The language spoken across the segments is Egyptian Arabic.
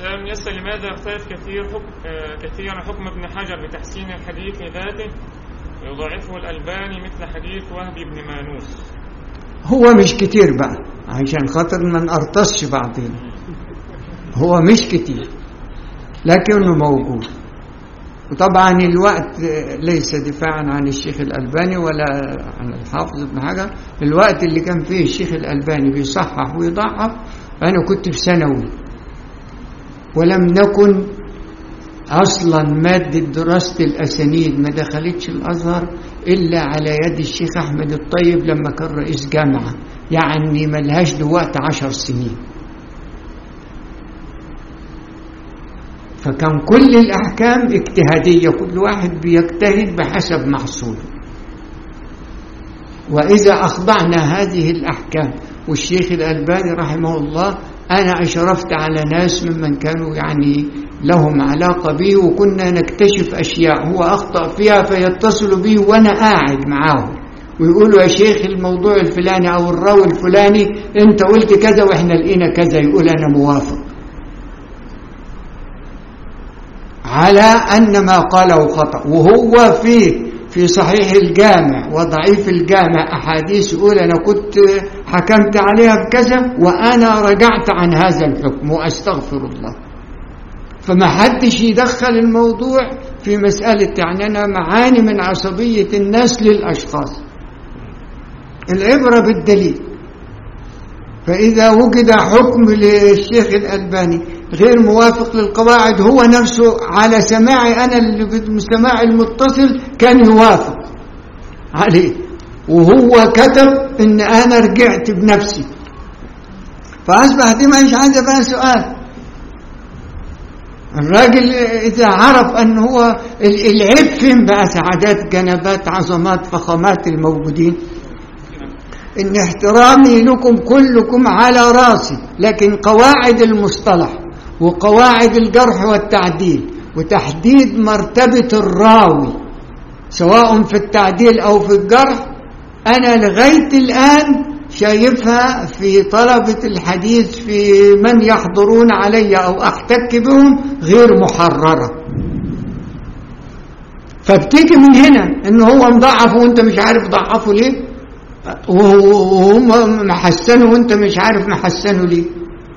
الإسلام يسأل لماذا يختلف كثير حكم آه، كثيرا حكم ابن حجر بتحسين الحديث لذاته ويضاعفه الألباني مثل حديث وهب بن مانوس هو مش كتير بقى عشان خاطر ما نقرطسش بعضنا هو مش كتير لكنه موجود وطبعا الوقت ليس دفاعا عن الشيخ الألباني ولا عن الحافظ ابن حجر الوقت اللي كان فيه الشيخ الألباني بيصحح ويضعف أنا كنت في ثانوي ولم نكن أصلا مادة دراسة الأسانيد ما دخلتش الأزهر إلا على يد الشيخ أحمد الطيب لما كان رئيس جامعة يعني ملهاش دلوقتي عشر سنين فكان كل الأحكام اجتهادية كل واحد بيجتهد بحسب محصوله وإذا أخضعنا هذه الأحكام والشيخ الألباني رحمه الله أنا أشرفت على ناس ممن كانوا يعني لهم علاقة به وكنا نكتشف أشياء هو أخطأ فيها فيتصلوا بي وأنا قاعد معاهم ويقولوا يا شيخ الموضوع الفلاني أو الراوي الفلاني أنت قلت كذا وإحنا لقينا كذا يقول أنا موافق على أن ما قاله خطأ وهو في في صحيح الجامع وضعيف الجامع أحاديث يقول أنا كنت حكمت عليها بكذا وأنا رجعت عن هذا الحكم وأستغفر الله فما حدش يدخل الموضوع في مسألة يعني أنا معاني من عصبية الناس للأشخاص العبرة بالدليل فإذا وجد حكم للشيخ الألباني غير موافق للقواعد هو نفسه على سماعي أنا اللي بالسماع المتصل كان يوافق عليه وهو كتب إن أنا رجعت بنفسي فأصبح دي مش عايزة بقى سؤال الراجل إذا عرف أن هو العيب فين بقى سعادات جنبات عظمات فخامات الموجودين إن احترامي لكم كلكم على راسي لكن قواعد المصطلح وقواعد الجرح والتعديل وتحديد مرتبة الراوي سواء في التعديل أو في الجرح أنا لغاية الآن شايفها في طلبة الحديث في من يحضرون علي أو أحتك بهم غير محررة فبتيجي من هنا إن هو مضعف وانت مش عارف ضعفه ليه وهم محسنوا وانت مش عارف محسنوا ليه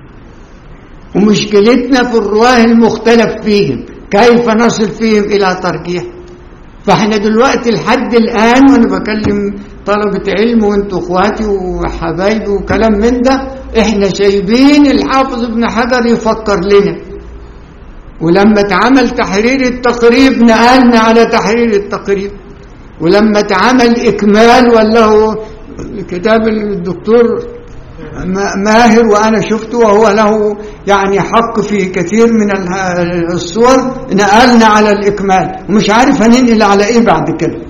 ومشكلتنا في الرواه المختلف فيهم كيف نصل فيهم إلى ترجيح فاحنا دلوقتي لحد الآن وأنا بكلم طلبة علم وانتوا اخواتي وحبايبي وكلام من ده احنا سايبين الحافظ ابن حجر يفكر لنا ولما اتعمل تحرير التقريب نقلنا على تحرير التقريب ولما اتعمل اكمال ولا هو كتاب الدكتور ماهر وانا شفته وهو له يعني حق في كثير من الصور نقلنا على الاكمال ومش عارف هننقل على ايه بعد كده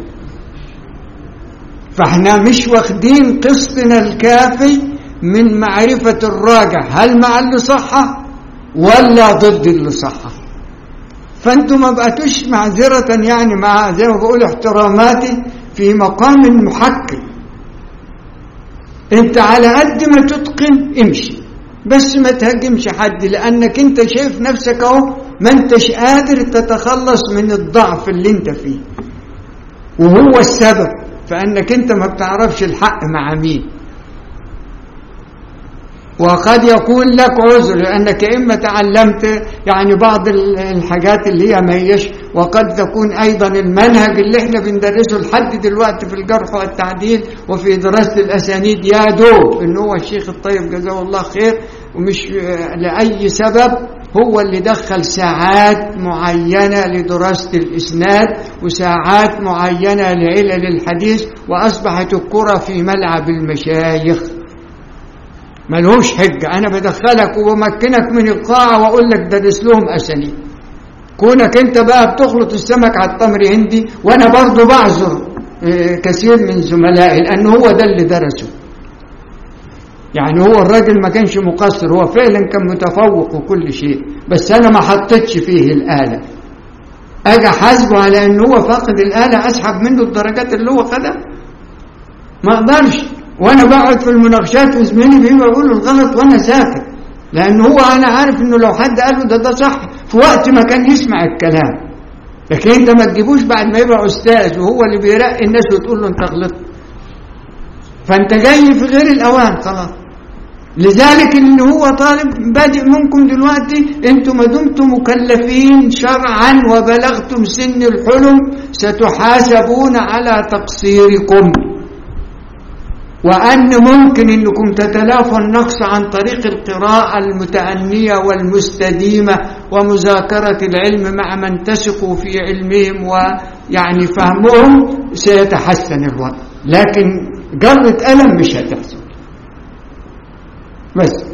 فاحنا مش واخدين قسطنا الكافي من معرفة الراجع هل مع اللي صحة ولا ضد اللي صحة فانتوا ما بقتوش معذرة يعني مع زي ما بقول احتراماتي في مقام المحكم انت على قد ما تتقن امشي بس ما تهاجمش حد لانك انت شايف نفسك اهو ما انتش قادر تتخلص من الضعف اللي انت فيه وهو السبب فانك انت ما بتعرفش الحق مع مين وقد يكون لك عذر لأنك إما تعلمت يعني بعض الحاجات اللي هي ما هيش وقد تكون أيضا المنهج اللي احنا بندرسه لحد دلوقتي في الجرح والتعديل وفي دراسة الأسانيد يا دوب إن هو الشيخ الطيب جزاه الله خير ومش لأي سبب هو اللي دخل ساعات معينة لدراسة الإسناد وساعات معينة لعلل الحديث وأصبحت الكرة في ملعب المشايخ ملهوش حجة أنا بدخلك وبمكنك من القاعة وأقول لك درس لهم أسانيد كونك أنت بقى بتخلط السمك على التمر هندي وأنا برضو بعذر كثير من زملائي لأن هو ده اللي درسه يعني هو الراجل ما كانش مقصر هو فعلا كان متفوق وكل شيء بس أنا ما حطيتش فيه الآلة أجي حاسبه على أن هو فاقد الآلة أسحب منه الدرجات اللي هو خدها ما أقدرش وانا بقعد في المناقشات وزميلي بيجي بقول له الغلط وانا ساكت لأن هو أنا عارف إنه لو حد قال له ده ده صح في وقت ما كان يسمع الكلام لكن أنت ما تجيبوش بعد ما يبقى أستاذ وهو اللي بيرقي الناس وتقول له أنت غلطت فأنت جاي في غير الأوان خلاص لذلك اللي هو طالب بادئ منكم دلوقتي انتم ما دمتم مكلفين شرعا وبلغتم سن الحلم ستحاسبون على تقصيركم وأن ممكن أنكم تتلافوا النقص عن طريق القراءة المتأنية والمستديمة ومذاكرة العلم مع من تثقوا في علمهم ويعني فهمهم سيتحسن الوضع لكن جرة ألم مش هتحصل بس